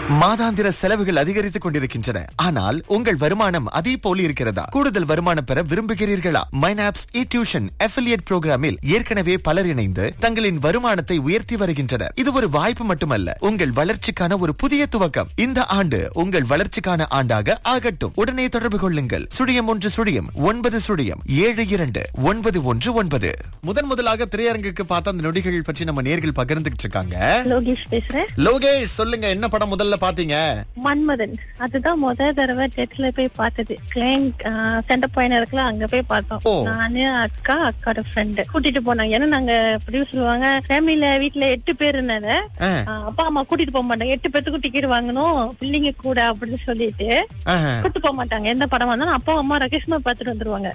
மாதாந்திர செலவுகள் அதிகரித்துக் கொண்டிருக்கின்றன ஆனால் உங்கள் வருமானம் அதே போல இருக்கிறதா கூடுதல் வருமானம் பெற விரும்புகிறீர்களா மைனாப்ஸ் இ டியூஷன் அஃபிலியேட் புரோகிராமில் ஏற்கனவே பலர் இணைந்து தங்களின் வருமானத்தை உயர்த்தி வருகின்றனர் இது ஒரு வாய்ப்பு மட்டுமல்ல உங்கள் வளர்ச்சிக்கான ஒரு புதிய துவக்கம் இந்த ஆண்டு உங்கள் வளர்ச்சிக்கான ஆண்டாக ஆகட்டும் உடனே தொடர்பு கொள்ளுங்கள் சுழியம் ஒன்று சுழியம் ஒன்பது சுழியம் ஏழு இரண்டு ஒன்பது ஒன்று ஒன்பது முதன் முதலாக திரையரங்குக்கு பார்த்த அந்த நொடிகள் பற்றி நம்ம நேர்கள் பகிர்ந்துகிட்டு இருக்காங்க லோகேஷ் பேசுறேன் லோகேஷ் சொல்லுங்க என்ன படம் முதல்ல பாத்தீங்க மன்மதன் அதுதான் முத தடவை தேட்டர்ல போய் பார்த்தது கிளைங் சென்டர் பாயிண்ட் இருக்குல்ல அங்க போய் பார்த்தோம் ஓ. நானு அக்கா அக்காவோட ஃப்ரெண்டு கூட்டிட்டு போனாங்க ஏன்னா நாங்க எப்படி சொல்லுவாங்க ஃபேமிலில வீட்ல எட்டு பேர் இருந்தது ஆ, அப்பா அம்மா கூட்டிட்டு போக மாட்டாங்க எட்டு பேத்துக்கு டிக்கெட் வாங்கணும் பிள்ளைங்க கூட அப்படின்னு சொல்லிட்டு ஆஹா. கூட்டு போக மாட்டாங்க எந்த படம் வந்தாலும் அப்பா அம்மா ரகேஷ்மா பார்த்துட்டு வந்துருவாங்க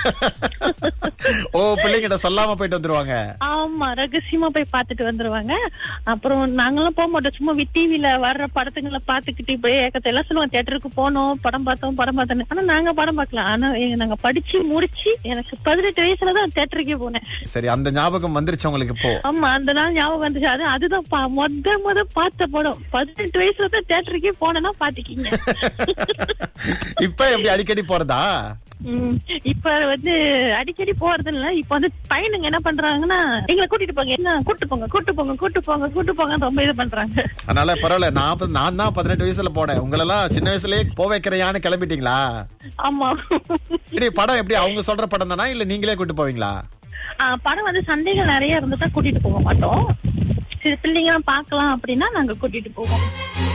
ஓ பிள்ளைங்கிட்ட சொல்லாம போயிட்டு வந்துருவாங்க ஆமா ரகசியமா போய் பார்த்துட்டு வந்துருவாங்க அப்புறம் நாங்கெல்லாம் போக மாட்டோம் சும்மா டிவில வர்ற படத்துங்களை பாத்துக்கிட்டு இப்ப ஏக்கத்தை எல்லாம் சொல்லுவாங்க தியேட்டருக்கு போனோம் படம் பார்த்தோம் படம் பார்த்தோம் ஆனா நாங்க படம் பார்க்கலாம் ஆனா எங்க- நாங்க படிச்சு முடிச்சு எனக்கு பதினெட்டு வயசுலதான் தியேட்டருக்கே போனேன் சரி அந்த ஞாபகம் வந்துருச்சு உங்களுக்கு இப்போ ஆமா அந்த நாள் ஞாபகம் வந்துச்சு அது அதுதான் பா- மொத மொத பார்த்த படம் பதினெட்டு வயசுல தான் தியேட்டருக்கே போனேன்னா பாத்துக்கிங்க இப்ப எப்படி அடிக்கடி போறதா உம் இப்ப வந்து அடிக்கடி போறது இல்ல இப்ப வந்து பையனுங்க என்ன பண்றாங்கன்னா எங்களை கூட்டிட்டு போங்க என்ன கூட்டு போங்க கூட்டு போங்க கூட்டு போங்க கூட்டு போங்க ரொம்ப இது பண்றாங்க அதனால பரவாயில்ல நான் அப்ப- நான் தான் பதினெட்டு வயசுல போனேன் உங்களெல்லாம் சின்ன வயசுலயே போக வைக்கிறையான்னு கிளம்பிட்டீங்களா ஆமா இப்படி படம் எப்படி அவங்க சொல்ற படம் தானா இல்ல நீங்களே கூட்டு போவீங்களா ஆ, படம் வந்து சண்டைகள் நிறைய இருந்துட்டா கூட்டிட்டு போக மாட்டோம் சரி பிள்ளைங்க பாக்கலாம் அப்படின்னா நாங்க கூட்டிட்டு போவோம்